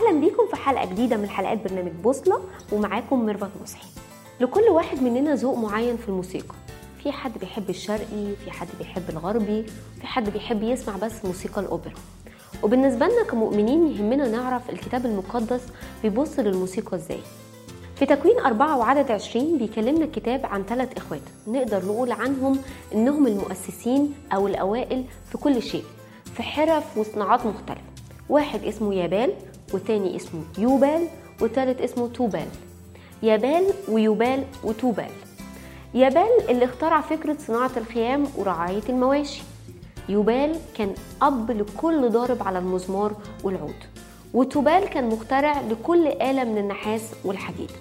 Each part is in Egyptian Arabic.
اهلا بيكم في حلقه جديده من حلقات برنامج بوصله ومعاكم ميرفت مصحي لكل واحد مننا ذوق معين في الموسيقى في حد بيحب الشرقي في حد بيحب الغربي في حد بيحب يسمع بس موسيقى الاوبرا وبالنسبه لنا كمؤمنين يهمنا نعرف الكتاب المقدس بيبص للموسيقى ازاي في تكوين أربعة وعدد عشرين بيكلمنا الكتاب عن ثلاث إخوات نقدر نقول عنهم إنهم المؤسسين أو الأوائل في كل شيء في حرف وصناعات مختلفة واحد اسمه يابال والتاني اسمه يوبال والتالت اسمه توبال يابال ويوبال وتوبال يابال اللي اخترع فكرة صناعة الخيام ورعاية المواشي يوبال كان أب لكل ضارب على المزمار والعود وتوبال كان مخترع لكل آلة من النحاس والحديد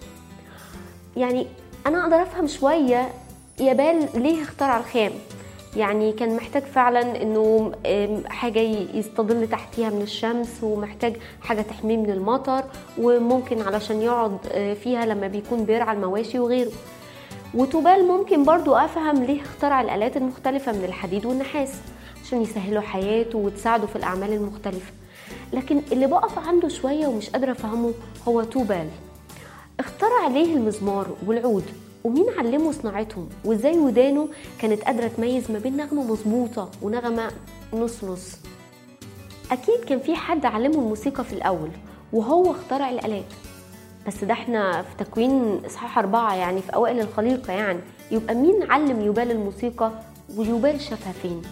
يعني أنا أقدر أفهم شوية يابال ليه اخترع الخيام يعني كان محتاج فعلا انه حاجة يستظل تحتيها من الشمس ومحتاج حاجة تحميه من المطر وممكن علشان يقعد فيها لما بيكون بيرعى المواشي وغيره وتوبال ممكن برضو افهم ليه اخترع الالات المختلفة من الحديد والنحاس عشان يسهلوا حياته وتساعده في الاعمال المختلفة لكن اللي بقف عنده شوية ومش قادرة افهمه هو توبال اخترع ليه المزمار والعود ومين علمه صناعتهم وازاي ودانه كانت قادرة تميز ما بين نغمة مظبوطة ونغمة نص نص أكيد كان في حد علمه الموسيقى في الأول وهو اخترع الآلات بس ده احنا في تكوين إصحاح أربعة يعني في أوائل الخليقة يعني يبقى مين علم يوبال الموسيقى ويوبال شافها فين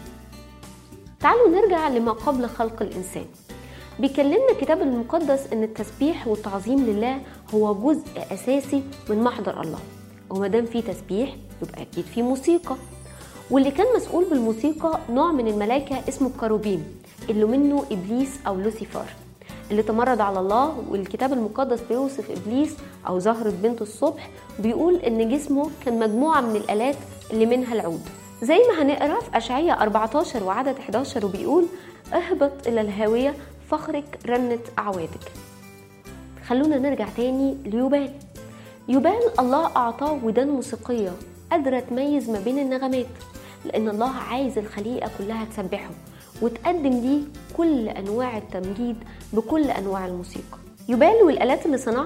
تعالوا نرجع لما قبل خلق الإنسان بيكلمنا الكتاب المقدس ان التسبيح والتعظيم لله هو جزء اساسي من محضر الله وما دام في تسبيح يبقى اكيد في موسيقى واللي كان مسؤول بالموسيقى نوع من الملائكه اسمه الكروبيم اللي منه ابليس او لوسيفر اللي تمرد على الله والكتاب المقدس بيوصف ابليس او زهره بنت الصبح بيقول ان جسمه كان مجموعه من الالات اللي منها العود زي ما هنقرا في اشعياء 14 وعدد 11 وبيقول اهبط الى الهاويه فخرك رنة أعوادك خلونا نرجع تاني ليوبال يوبال الله أعطاه ودان موسيقية قادرة تميز ما بين النغمات لأن الله عايز الخليقة كلها تسبحه وتقدم ليه كل أنواع التمجيد بكل أنواع الموسيقى يوبال والآلات اللي صنعها